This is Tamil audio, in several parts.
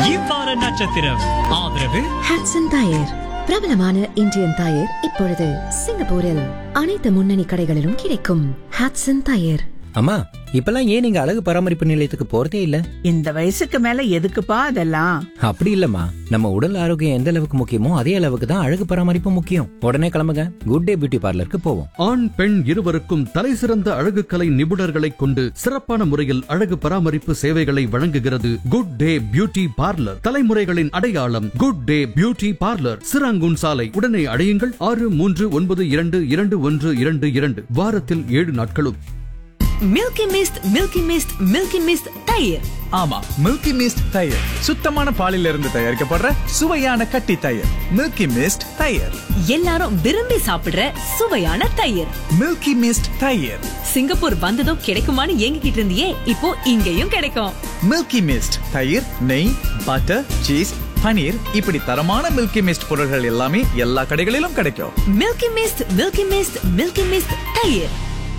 இவ்வார நட்சத்திரம் ஆதரவு ஹாட்சன் டயர் பிரபலமான இந்தியன் டயர் இப்பொழுது சிங்கப்பூரில் அனைத்து முன்னணி கடைகளிலும் கிடைக்கும் ஹாட்சன் டயர் அம்மா இப்பெல்லாம் ஏன் நீங்க அழகு பராமரிப்பு நிலையத்துக்கு போறதே இல்ல இந்த வயசுக்கு மேல எதுக்குப்பா அதெல்லாம் அப்படி இல்லம்மா நம்ம உடல் ஆரோக்கியம் எந்த அளவுக்கு முக்கியமோ அதே அளவுக்கு தான் அழகு பராமரிப்பு முக்கியம் உடனே கிளம்புங்க குட் டே பியூட்டி பார்லருக்கு போவோம் ஆண் பெண் இருவருக்கும் தலைசிறந்த அழகுக்கலை நிபுணர்களைக் கொண்டு சிறப்பான முறையில் அழகு பராமரிப்பு சேவைகளை வழங்குகிறது குட் டே பியூட்டி பார்லர் தலைமுறைகளின் அடையாளம் good day beauty parlour Serangoon சாலை உடனே அடையுங்கள் ஆறு மூன்று ஒன்பது இரண்டு இரண்டு ஒன்று இரண்டு இரண்டு வாரத்தில் ஏழு நாட்களும் Milky Mist Milky Mist Milky Mist தயிர் ஆமா மில்கி மிஸ்ட் தயிர் சுத்தமான பாலில் இருந்து தயாரிக்கப்படுற சுவையான கட்டி தயிர் மில்கி மிஸ்ட் தயிர் எல்லாரும் விரும்பி சாப்பிடுற சுவையான தயிர் மில்கி மிஸ்ட் தயிர் சிங்கப்பூர் வந்ததும் கிடைக்குமான்னு ஏங்கிக்கிட்டு இருந்தியே இப்போ இங்கேயும் கிடைக்கும் மில்கி மிஸ்ட் தயிர் நெய் பட்டர் சீஸ் பனீர் இப்படி தரமான மில்கி மிஸ்ட் பொருட்கள் எல்லாமே எல்லா கடைகளிலும் கிடைக்கும் Milky Mist Milky Mist Milky Mist தயிர்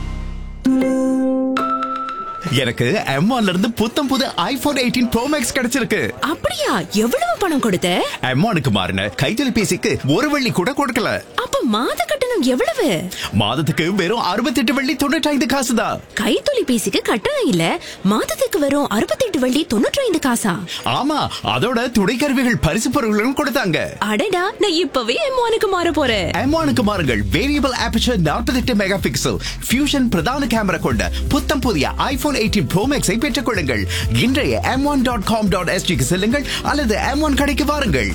எனக்கு M1 ல இருந்து புத்தம் புது ஐபோன் எயிட்டீன் ப்ரோ மேக்ஸ் கிடைச்சிருக்கு அப்படியா எவ்வளவு பணம் கொடுத்த M1க்கு மாறின கைத்தொலைபேசிக்கு ஒரு வெள்ளி கூட கொடுக்கல அப்ப மாத கட்டணம் எவ்வளவு மாதத்துக்கு வெறும் 68 வெள்ளி தொண்ணூற்றி காசு தான் கைத்தொலைபேசிக்கு கட்டணம் இல்ல மாதத்துக்கு வரும் அறுபத்தெட்டு வள்ளி தொண்ணூற்றி ஐந்து காசா ஆமா அதோட துணை கருவிகள் பரிசு பொருட்களும் கொடுத்தாங்க அடடா நான் இப்பவே எம்மானுக்கு மாற போறேன் M1க்கு மாறுங்கள் variable aperture 48 mega pixel fusion பிரதான கேமரா கொண்ட புத்தம் புதிய ஐபோன் எயிட்டீன் ப்ரோ மேக்ஸை பெற்றுக் கொள்ளுங்கள் இன்றைய M one dot com dot எஸ்டிக்கு செல்லுங்கள் அல்லது எம் ஒன் கடைக்கு வாருங்கள்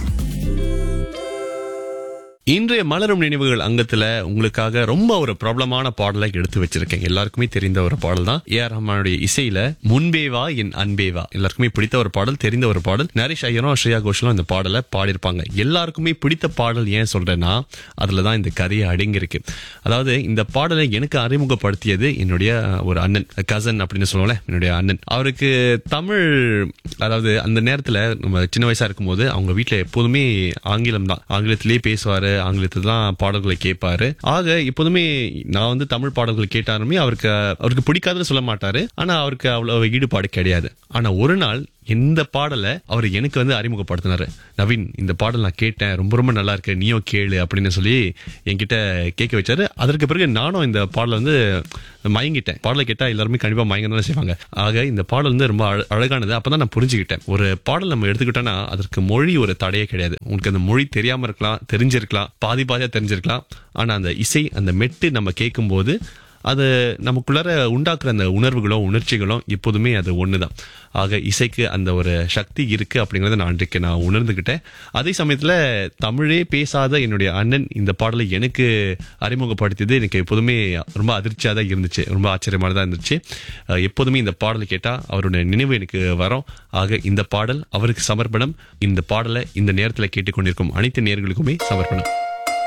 இன்றைய மலரும் நினைவுகள் அங்கத்துல உங்களுக்காக ரொம்ப ஒரு பிரபலமான பாடலை எடுத்து வச்சிருக்கேன் எல்லாருக்குமே தெரிந்த ஒரு பாடல் தான் ஏ ஆர் ரஹ்மானுடைய இசையில முன்பேவா என் அன்பேவா எல்லாருக்குமே பிடித்த ஒரு பாடல் தெரிந்த ஒரு பாடல் நரேஷ் ஐயரும் ஸ்ரேயா கோஷலும் இந்த பாடலை பாடியிருப்பாங்க எல்லாருக்குமே பிடித்த பாடல் ஏன் சொல்றேன்னா அதுல தான் இந்த கதையை அடங்கியிருக்கு அதாவது இந்த பாடலை எனக்கு அறிமுகப்படுத்தியது என்னுடைய ஒரு அண்ணன் கசன் அப்படின்னு சொல்லுவோம்ல என்னுடைய அண்ணன் அவருக்கு தமிழ் அதாவது அந்த நேரத்துல நம்ம சின்ன வயசா இருக்கும்போது அவங்க வீட்ல எப்போதுமே ஆங்கிலம் தான் ஆங்கிலத்திலேயே பேசுவாரு ஆங்கிலத்தில் தான் பாடல்களை கேட்பாரு ஆக எப்போதுமே நான் வந்து தமிழ் பாடல்கள் கேட்டாலுமே அவருக்கு அவருக்கு பிடிக்காதுன்னு சொல்ல மாட்டாரு ஆனா அவருக்கு அவ்வளவு ஈடுபாடு கிடையாது ஆனா ஒரு நாள் இந்த பாடலை அவர் எனக்கு வந்து அறிமுகப்படுத்தினாரு நவீன் இந்த பாடல் நான் கேட்டேன் ரொம்ப ரொம்ப நல்லா இருக்கு நீயும் கேளு அப்படின்னு சொல்லி என்கிட்ட கேட்க வச்சாரு அதற்கு பிறகு நானும் இந்த பாடலை வந்து மயங்கிட்டேன் பாடலை கேட்டா எல்லாருமே கண்டிப்பா மயங்க தானே செய்வாங்க ஆக இந்த பாடல் வந்து ரொம்ப அழ- அழகானது அப்பதான் நான் புரிஞ்சுக்கிட்டேன் ஒரு பாடல் நம்ம எடுத்துக்கிட்டோம்னா அதற்கு மொழி ஒரு தடையே கிடையாது உங்களுக்கு அந்த மொழி தெரியாம இருக்கலாம் தெரிஞ்சிருக்கலாம் பாதி பாதியா தெரிஞ்சிருக்கலாம் ஆனா அந்த இசை அந்த மெட்டு நம்ம கேட்கும்போது அது நமக்குள்ளார உண்டாக்குற அந்த உணர்வுகளும் உணர்ச்சிகளும் எப்போதுமே அது ஒண்ணுதான் ஆக இசைக்கு அந்த ஒரு சக்தி இருக்கு அப்படிங்கறத நான் அன்றைக்கு நான் உணர்ந்துகிட்டேன் அதே சமயத்துல தமிழே பேசாத என்னுடைய அண்ணன் இந்த பாடலை எனக்கு அறிமுகப்படுத்தியது எனக்கு எப்போதுமே ரொம்ப அதிர்ச்சியா தான் இருந்துச்சு ரொம்ப ஆச்சரியமானதா இருந்துச்சு அஹ் எப்போதுமே இந்த பாடலை கேட்டா அவருடைய நினைவு எனக்கு வரும் ஆக இந்த பாடல் அவருக்கு சமர்ப்பணம் இந்த பாடலை இந்த நேரத்துல கேட்டுக்கொண்டிருக்கும் அனைத்து நேர்களுக்குமே சமர்ப்பணம்